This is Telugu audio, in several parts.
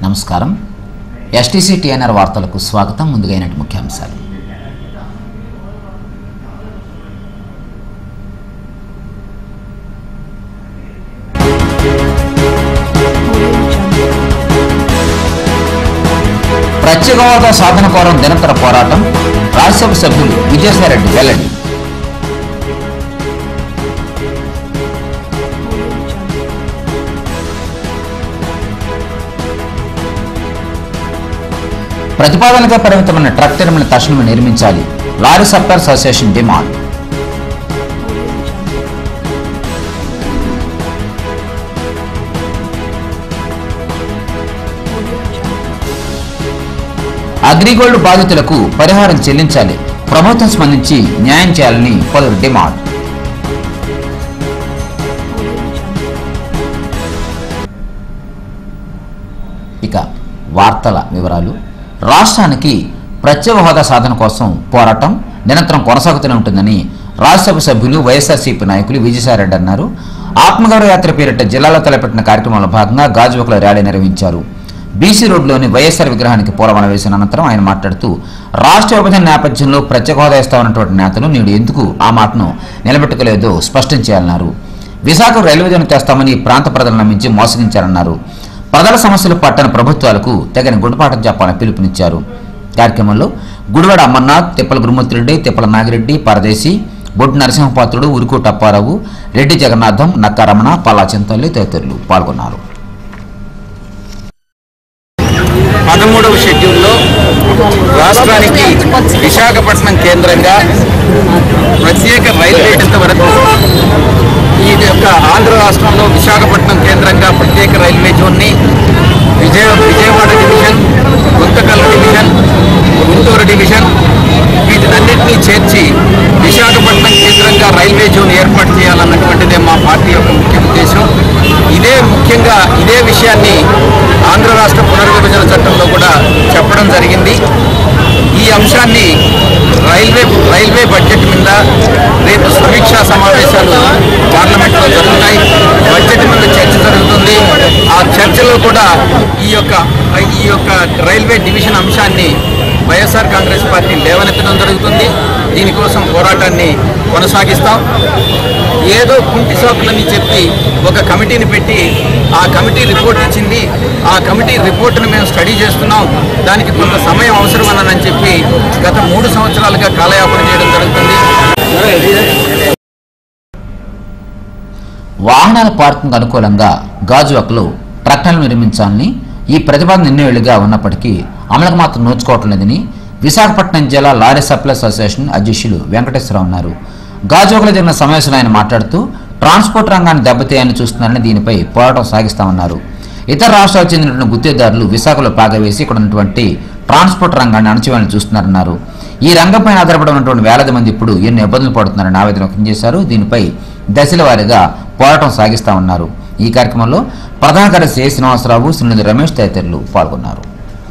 నమస్కారం ఎస్టీసీ టీఎన్ఆర్ వార్తలకు స్వాగతం ముందుగా అయినటి ముఖ్యాంశాలు ప్రత్యేక హోదా సాధన కోరం నిరంతర పోరాటం రాజ్యసభ సభ్యులు విజయసాయిరెడ్డి వెల్లడి ప్రతిపాదనగా పరిమితమైన ట్రక్ టెర్మినల్ తక్షణమే నిర్మించాలి lorry suppliers association demand AgriGold బాధితులకు పరిహారం చెల్లించాలి ప్రభుత్వం స్పందించి న్యాయం చేయాలని పలువురు డిమాండ్ ఇక వార్తల వివరాలు రాష్ట్రానికి ప్రత్యేక హోదా సాధన కోసం పోరాటం నిరంతరం కొనసాగుతూనే ఉంటుందని రాజ్యసభ సభ్యులు వైఎస్ఆర్సీపీ నాయకులు విజయసాయిరెడ్డి అన్నారు ఆత్మగౌరవ యాత్ర పేరిట జిల్లాలో తలపెట్టిన కార్యక్రమంలో భాగంగా గాజువకలో ర్యాలీ నిర్వహించారు బీసీ రోడ్లోని వైఎస్ఆర్ విగ్రహానికి పూలమాల వేసిన అనంతరం ఆయన మాట్లాడుతూ రాష్ట్ర విభజన నేపథ్యంలో ప్రత్యేక హోదా ఇస్తామన్నటువంటి నేతలు నేడు ఎందుకు ఆ మాటను నిలబెట్టుకోలేదో స్పష్టం చేయాలన్నారు విశాఖ రైల్వే జోన్ తెస్తామని ఈ ప్రాంత ప్రజలను నమ్మించి మోసగించారన్నారు ప్రజల సమస్యలు పట్టణ ప్రభుత్వాలకు తగిన గుణపాఠం చెప్పాలని పిలుపునిచ్చారు కార్యక్రమంలో గుడివాడ అమర్నాథ్ తిప్పల గురుమూర్తిరెడ్డి తిప్పల నాగిరెడ్డి పరదేశి బొడ్డు నరసింహపాత్రుడు ఉరుకు టప్పారావు రెడ్డి జగన్నాథం నక్కా రమణ పల్లా చింతల్లి తదితరులు పాల్గొన్నారు పదమూడవ షెడ్యూల్లో రాష్ట్రానికి విశాఖపట్నం కేంద్రంగా ప్రత్యేక రైల్వే వరకు ఈ యొక్క ఆంధ్ర రాష్ట్రంలో విశాఖపట్నం కేంద్రంగా ప్రత్యేక రైల్వే జోన్ని Vijaya Vijayawada division Guntakal division Guntur division వీటినన్నింటినీ చేర్చి విశాఖపట్నం కేంద్రంగా రైల్వే జోన్ ఏర్పాటు చేయాలన్నటువంటిదే మా పార్టీ యొక్క ముఖ్య ఉద్దేశం ఇదే ముఖ్యంగా ఇదే విషయాన్ని ఆంధ్ర రాష్ట్ర పునర్విభజన చట్టంలో కూడా చెప్పడం జరిగింది ఈ అంశాన్ని రైల్వే రైల్వే బడ్జెట్ మీద రేపు సమీక్షా సమావేశాలు పార్లమెంట్లో జరుగుతాయి బడ్జెట్ మీద చర్చ జరుగుతుంది ఆ చర్చలో కూడా ఈ యొక్క ఈ యొక్క రైల్వే డివిజన్ అంశాన్ని వైఎస్ఆర్ కాంగ్రెస్ పార్టీ లేవనెత్తడం జరుగుతుంది దీనికోసం పోరాటాన్ని కొనసాగిస్తాం ఏదో కుంటి సాకులని చెప్పి ఒక కమిటీని పెట్టి ఆ కమిటీ రిపోర్ట్ ఇచ్చింది ఆ కమిటీ రిపోర్ట్ను మేము స్టడీ చేస్తున్నాం దానికి కొంత సమయం అవసరమని చెప్పి గత మూడు సంవత్సరాలుగా కాలయాపన చేయడం జరుగుతుంది వాహనాల పార్కింగ్ అనుకూలంగా గాజువాకలో ట్రక్టర్లు నిర్మించాలని ఈ ప్రతిపాదన ఎన్నేళ్లుగా ఉన్నప్పటికీ అమలుకు మాత్రం నోచుకోవటం లేదని విశాఖపట్నం జిల్లా లారీ సప్లైస్ అసోసియేషన్ అధ్యక్షులు వెంకటేశ్వరరావు అన్నారు గాజువాకలో జరిగిన సమావేశంలో ఆయన మాట్లాడుతూ ట్రాన్స్పోర్ట్ రంగాన్ని దెబ్బతీయాలని చూస్తున్నారని దీనిపై పోరాటం సాగిస్తామన్నారు ఇతర రాష్ట్రాలకు చెందినటువంటి గుత్తేదారులు విశాఖలో పాగవేసి ఇక్కడ ఉన్నటువంటి ట్రాన్స్పోర్ట్ రంగాన్ని అణచివేయాలని చూస్తున్నారన్నారు ఈ రంగంపై ఆధారపడి ఉన్నటువంటి వేలాది మంది ఇప్పుడు ఎన్నో ఇబ్బందులు పడుతున్నారని ఆవేదన వ్యక్తం చేశారు దీనిపై దశల వారీగా పోరాటం సాగిస్తామన్నారు ఈ కార్యక్రమంలో ప్రధాన కార్యదర్శి ఏ శ్రీనివాసరావు శ్రీనిధి రమేష్ తదితరులు పాల్గొన్నారు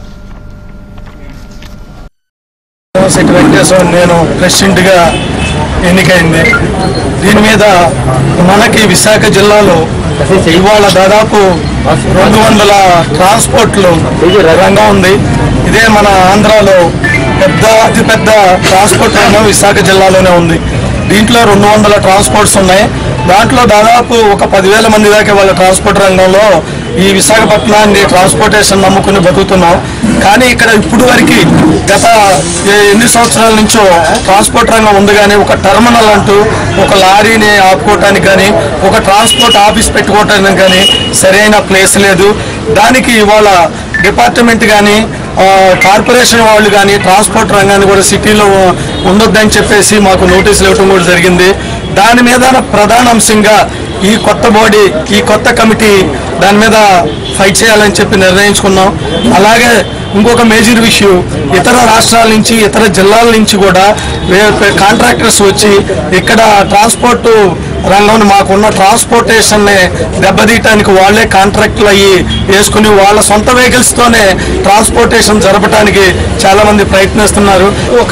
శెట్టి వెంకటేశ్వర నేను ప్రెసిడెంట్గా ఎన్నికైంది దీని మీద మనకి విశాఖ జిల్లాలో ఇవాళ దాదాపు రెండు వందల ట్రాన్స్పోర్ట్లు రంగం ఉంది ఇదే మన ఆంధ్రాలో పెద్ద అతిపెద్ద ట్రాన్స్పోర్ట్ రంగం విశాఖ జిల్లాలోనే ఉంది దీంట్లో రెండు వందల ట్రాన్స్పోర్ట్స్ ఉన్నాయి దాంట్లో దాదాపు ఒక పదివేల మంది దాకా వాళ్ళ ట్రాన్స్పోర్ట్ రంగంలో ఈ విశాఖపట్నాన్ని ట్రాన్స్పోర్టేషన్ నమ్ముకుని బతుకుతున్నాం కానీ ఇక్కడ ఇప్పుడు వరకు గత ఏ- ఎన్ని సంవత్సరాల నుంచో ట్రాన్స్పోర్ట్ రంగం ఉంది కానీ ఒక టెర్మినల్ అంటూ ఒక లారీని ఆపుకోవటానికి కానీ ఒక ట్రాన్స్పోర్ట్ ఆఫీస్ పెట్టుకోవటానికి కానీ సరైన ప్లేస్ లేదు దానికి ఇవాళ డిపార్ట్మెంట్ కానీ కార్పొరేషన్ వాళ్ళు కానీ ట్రాన్స్పోర్ట్ రంగాన్ని కూడా సిటీలో ఉండొద్దని చెప్పేసి మాకు నోటీసులు ఇవ్వడం కూడా జరిగింది దాని మీద ప్రధాన అంశంగా ఈ కొత్త బాడీ ఈ కొత్త కమిటీ దాని మీద ఫైట్ చేయాలని చెప్పి నిర్ణయించుకున్నాం అలాగే ఇంకొక మేజర్ విషయం ఇతర రాష్ట్రాల నుంచి ఇతర జిల్లాల నుంచి కూడా కాంట్రాక్టర్స్ వచ్చి ఇక్కడ ట్రాన్స్పోర్ట్ రంగంలో మాకున్న ట్రాన్స్పోర్టేషన్ని దెబ్బతీయటానికి వాళ్ళే కాంట్రాక్టులు అయ్యి వేసుకుని వాళ్ళ సొంత వెహికల్స్తోనే ట్రాన్స్పోర్టేషన్ జరపడానికి చాలామంది ప్రయత్నిస్తున్నారు ఒక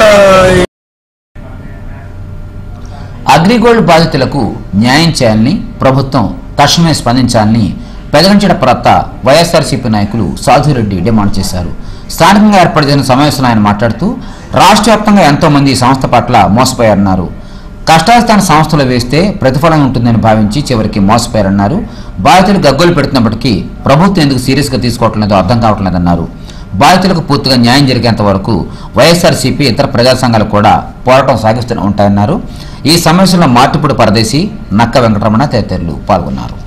అగ్రిగోల్డ్ బాధితులకు న్యాయం చేయాలని ప్రభుత్వం తక్షణమే స్పందించాలని పెదగంచెడ ప్రత్త వైఎస్ఆర్సీపీ నాయకులు సాధురెడ్డి డిమాండ్ చేశారు స్థానికంగా ఏర్పాటు చేసిన సమావేశంలో ఆయన మాట్లాడుతూ రాష్ట్ర వ్యాప్తంగా ఎంతో మంది ఈ సంస్థ పట్ల మోసపోయారన్నారు కష్టాస్థాన సంస్థలు వేస్తే ప్రతిఫలం ఉంటుందని భావించి చివరికి మోసపోయారన్నారు బాధితులు గగ్గోలు పెడుతున్నప్పటికీ ప్రభుత్వం ఎందుకు సీరియస్గా తీసుకోవటం లేదో అర్థం కావటం లేదన్నారు బాధితులకు పూర్తిగా న్యాయం జరిగేంత వరకు వైఎస్ఆర్సీపీ ఇతర ప్రజా సంఘాలు కూడా పోరాటం సాగిస్తూనే ఉంటాయన్నారు ఈ సమావేశంలో మార్టిపూడి పరదేశి నక్క వెంకటరమణ తదితరులు పాల్గొన్నారు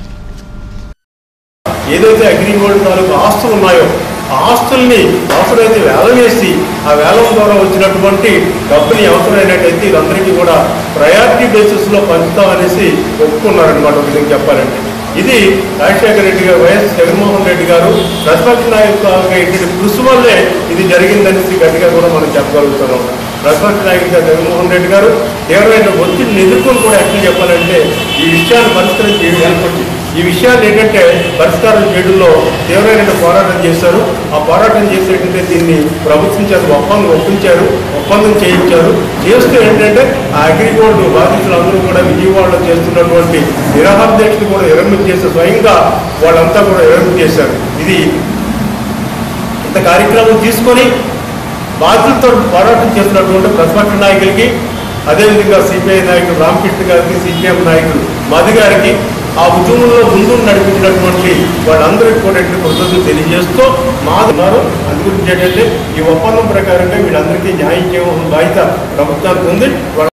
ఏదైతే అగ్రిగోల్డ్ తాలూకు ఆస్తులు ఉన్నాయో ఆ ఆస్తుల్ని అవసరమైతే వేలం వేసి ఆ వేలం ద్వారా వచ్చినటువంటి డబ్బుని అవసరమైనట్టయితే వీళ్ళందరికీ కూడా ప్రయారిటీ బేసిస్లో పంచుతామనేసి ఒప్పుకున్నారనమాట ఒక విధంగా చెప్పాలంటే ఇది రాజశేఖర రెడ్డి గారు వైఎస్ జగన్మోహన్ రెడ్డి గారు ప్రతిపక్ష నాయకులుగా ఇటువంటి కృషి వల్లే ఇది జరిగిందనేసి గట్టిగా కూడా మనం చెప్పగలుగుతున్నాం ప్రతిపక్ష నాయకుడిగా జగన్మోహన్ రెడ్డి గారు తీవ్రమైన ఒత్తిడిని ఎదుర్కొని కూడా ఎట్లా చెప్పాలంటే ఈ విషయాన్ని పరిష్కరించి ఏర్పడి ఈ విషయాలు ఏంటంటే పరిష్కారం చేయడంలో తీవ్రమైన పోరాటం చేశారు ఆ పోరాటం చేసేటంటే దీన్ని ప్రభుత్వం చేత ఒప్పందం ఒప్పించారు ఒప్పందం చేయించారు చేస్తూ ఏంటంటే ఆ అగ్రిగోల్డ్ బాధితులందరూ కూడా విజయవాడలో చేస్తున్నటువంటి నిరాహార దీక్షను కూడా విరమణ చేసి స్వయంగా వాళ్ళంతా కూడా విరమణ చేశారు ఇది ఇంత కార్యక్రమం తీసుకొని బాధ్యతతో పోరాటం చేస్తున్నటువంటి ప్రతిపక్ష నాయకులకి అదేవిధంగా సిపిఐ నాయకుడు రామకృష్ణ గారికి సిపిఎం నాయకుడు మధు గారికి ఆ ఉద్యమంలో ముందు నడిపించినటువంటి వాళ్ళందరికీ కూడా కృతజ్ఞతలు తెలియజేస్తూ మా ఉన్నారు అందుగురించి ఏంటంటే ఈ ఒప్పందం ప్రకారంగా వీళ్ళందరికీ న్యాయం చేయవలసిన బాధ్యత ప్రభుత్వానికి ఉంది వాళ్ళ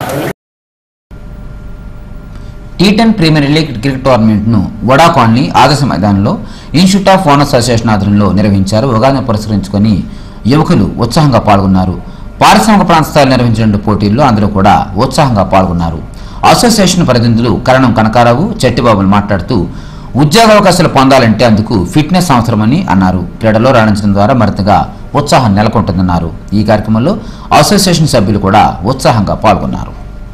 T ten premier league cricket tournament ను వడా కాలనీ ఆదర్శ మైదానంలో ఇన్స్టిట్యూట్ ఆఫ్ ఓనర్స్ అసోసియేషన్ ఆధ్వర్యంలో నిర్వహించారు ఉగాదిని పురస్కరించుకొని యువకులు ఉత్సాహంగా పాల్గొన్నారు పారిశ్రామిక ప్రాంత స్థాయిలో నిర్వహించిన పోటీల్లో అందరూ కూడా ఉత్సాహంగా పాల్గొన్నారు అసోసియేషన్ ప్రతినిధులు కరణం కనకారావు చెట్టిబాబులు మాట్లాడుతూ ఉద్యోగావకాశాలు పొందాలంటే అందుకు ఫిట్నెస్ అవసరమని అన్నారు క్రీడలో రాణించడం ద్వారా మరింతగా ఉత్సాహం నెలకొంటుందన్నారు ఈ కార్యక్రమంలో అసోసియేషన్ సభ్యులు కూడా ఉత్సాహంగా పాల్గొన్నారు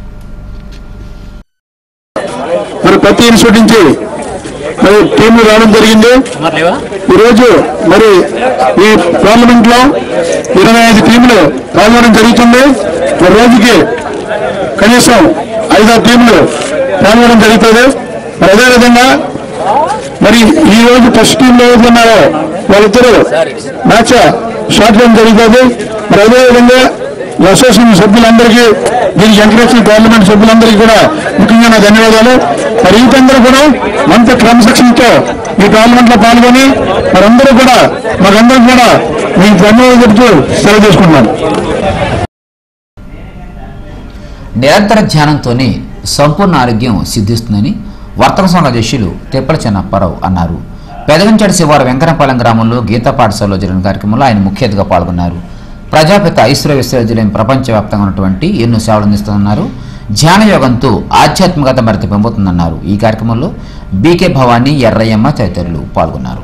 మరి ప్రతి ఇన్స్టిట్యూట్ నుంచి మరి టీంలు రావడం జరిగింది ఈరోజు మరి ఈ పార్లమెంట్ లో ఇరవై ఐదు టీంలు పాల్గొనడం జరుగుతుంది మరి రోజుకి కనీసం ఐదారు టీంలు పాల్గొనడం జరుగుతుంది మరి అదేవిధంగా మరి ఈ రోజు ఫస్ట్ టీమ్ లో ఎవరు ఉన్నారో వాళ్ళిద్దరూ మ్యాచ్ షార్ట్ గేమ్ జరుగుతుంది మరి అదేవిధంగా ఈ అసోసియేషన్ సభ్యులందరికీ దీనికి ఎంకరేజ్ పార్లమెంట్ సభ్యులందరికీ కూడా ముఖ్యంగా నా ధన్యవాదాలు మరి వీటందరూ కూడా మంత క్రమశిక్షణతో ఈ పార్లమెంట్ లో పాల్గొని మరందరూ కూడా మాకందరం కూడా మీకు ధన్యవాదాలు చెప్తూ సెలవు తీసుకుంటున్నాను నిరంతర ధ్యానంతోనే సంపూర్ణ ఆరోగ్యం సిద్ధిస్తుందని వర్తక సంఘ అధ్యక్షులు తిప్పల చెన్నప్పారావు అన్నారు పెదగంచాడి శివారు వెంకటపాలెం గ్రామంలో గీతా పాఠశాలలో జరిగిన కార్యక్రమంలో ఆయన ముఖ్య అతిథిగా పాల్గొన్నారు ప్రజాపిత ఐశ్వర్య విశ్వవిద్యాలయం ప్రపంచవ్యాప్తంగా ఉన్నటువంటి ఎన్నో సేవలు అందిస్తుందన్నారు ధ్యాన యోగంతో ఆధ్యాత్మికత మరింత పెంపుతుందన్నారు ఈ కార్యక్రమంలో బీకే భవానీ ఎర్రయ్యమ్మ తదితరులు పాల్గొన్నారు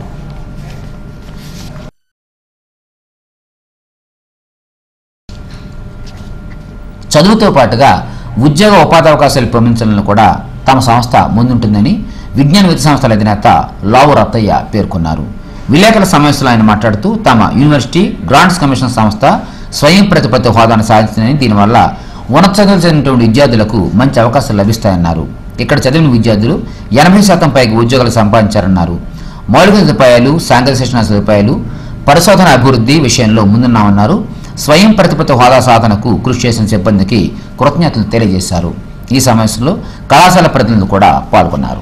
చదువుతో పాటుగా ఉద్యోగ ఉపాధి అవకాశాలు పెంచడంలో కూడా తమ సంస్థ ముందుంటుందని విజ్ఞాన విద్య సంస్థల అధినేత లావు రత్తయ్య పేర్కొన్నారు విలేకరుల సమావేశంలో ఆయన మాట్లాడుతూ తమ యూనివర్సిటీ గ్రాంట్స్ కమిషన్ సంస్థ స్వయం ప్రతిపత్తి హోదాను సాధించిందని దీనివల్ల ఉన్నత చదువులు చదివినటువంటి విద్యార్థులకు మంచి అవకాశాలు లభిస్తాయన్నారు ఇక్కడ చదివిన విద్యార్థులు ఎనభై శాతం పైకి ఉద్యోగాలు సంపాదించారన్నారు మౌలిక సదుపాయాలు సాంకేతిక శిక్షణ సదుపాయాలు పరిశోధన అభివృద్ధి విషయంలో ముందున్నామన్నారు స్వయం ప్రతిపత్తి హోదా సాధనకు కృషి చేసిన సిబ్బందికి కృతజ్ఞతలు తెలియజేశారు ఈ సమావేశంలో కళాశాల ప్రతినిధులు కూడా పాల్గొన్నారు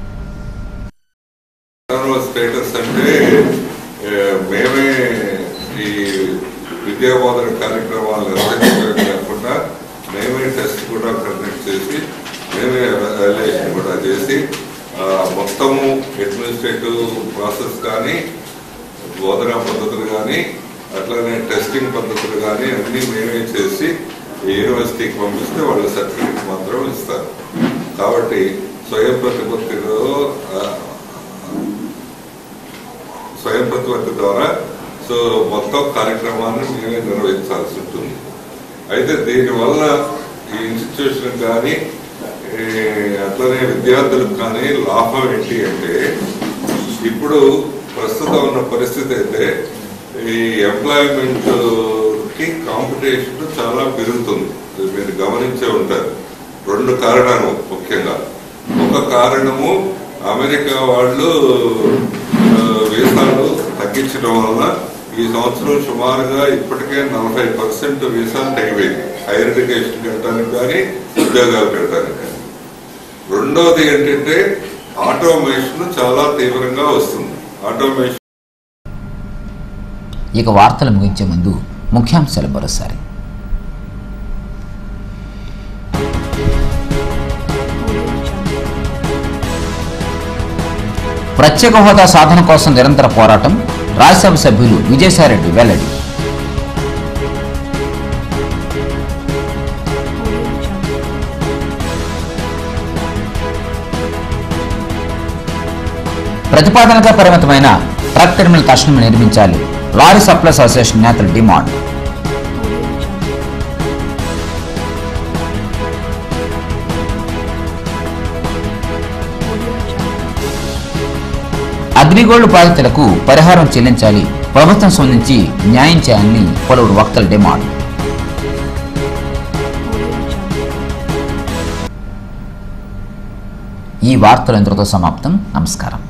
కరోనా స్టేటస్ అంటే ఏ, మేమే ఈ విద్యా బోధన కార్యక్రమాలు నిర్వహించడం కాకుండా మేమే టెస్ట్ కూడా కండక్ట్ చేసి మేమే ఎవాల్యుయేషన్ కూడా చేసి ఆ, మొత్తము అడ్మినిస్ట్రేటివ్ ప్రాసెస్ కానీ బోధనా పద్ధతులు కానీ అట్లానే టెస్టింగ్ పద్ధతులు కానీ అన్నీ మేమే చేసి ఈ యూనివర్సిటీకి పంపిస్తే వాళ్ళు సర్టిఫికేట్ మాత్రం ఇస్తారు కాబట్టి స్వయం ప్రతిపత్తిలో ఆ, స్వయం ప్రతిపత్తి ద్వారా సో మొత్తం కార్యక్రమాన్ని మేమే నిర్వహించాల్సి ఉంటుంది అయితే దీనివల్ల ఈ ఇన్స్టిట్యూషన్ కానీ ఈ అట్లనే విద్యార్థులకు కానీ లాభం ఏంటి అంటే ఇప్పుడు ప్రస్తుతం ఉన్న పరిస్థితి అయితే ఈ ఎంప్లాయ్మెంట్ కి కాంపిటీషన్ చాలా పెరుగుతుంది ఇది మీరు గమనించే ఉంటారు రెండు కారణాలు ముఖ్యంగా ఒక కారణము అమెరికా వాళ్ళు ఆ, వీసాలు తగ్గించడం వలన ఈ సంవత్సరం సుమారుగా ఇప్పటికే నలభై పర్సెంట్ వీసాలు తగ్గిపోయింది హైయర్ ఎడ్యుకేషన్ వెళ్ళడానికి కానీ ఉద్యోగాలు పెట్టడానికి కానీ రెండవది ఏంటంటే ఆటోమేషన్ చాలా తీవ్రంగా వస్తుంది ఆటోమేషన్ ఇక వార్తలు ముగించే ముందు ముఖ్యాంశాలు మరోసారి ప్రత్యేక హోదా సాధన కోసం నిరంతర పోరాటం రాజ్యసభ సభ్యులు విజయసాయిరెడ్డి వెల్లడి ప్రతిపాదనగా పరిమితమైన ట్రక్ టెర్మినల్ తక్షణమే నిర్మించాలి లారీ సప్లైస్ అసోసియేషన్ నేతల డిమాండ్ అగ్రిగోల్డ్ బాధితులకు పరిహారం చెల్లించాలి ప్రభుత్వం స్పందించి న్యాయం చేయాలని పలువురు వక్తల డిమాండ్ ఈ వార్తలు ఇంతటితో సమాప్తం నమస్కారం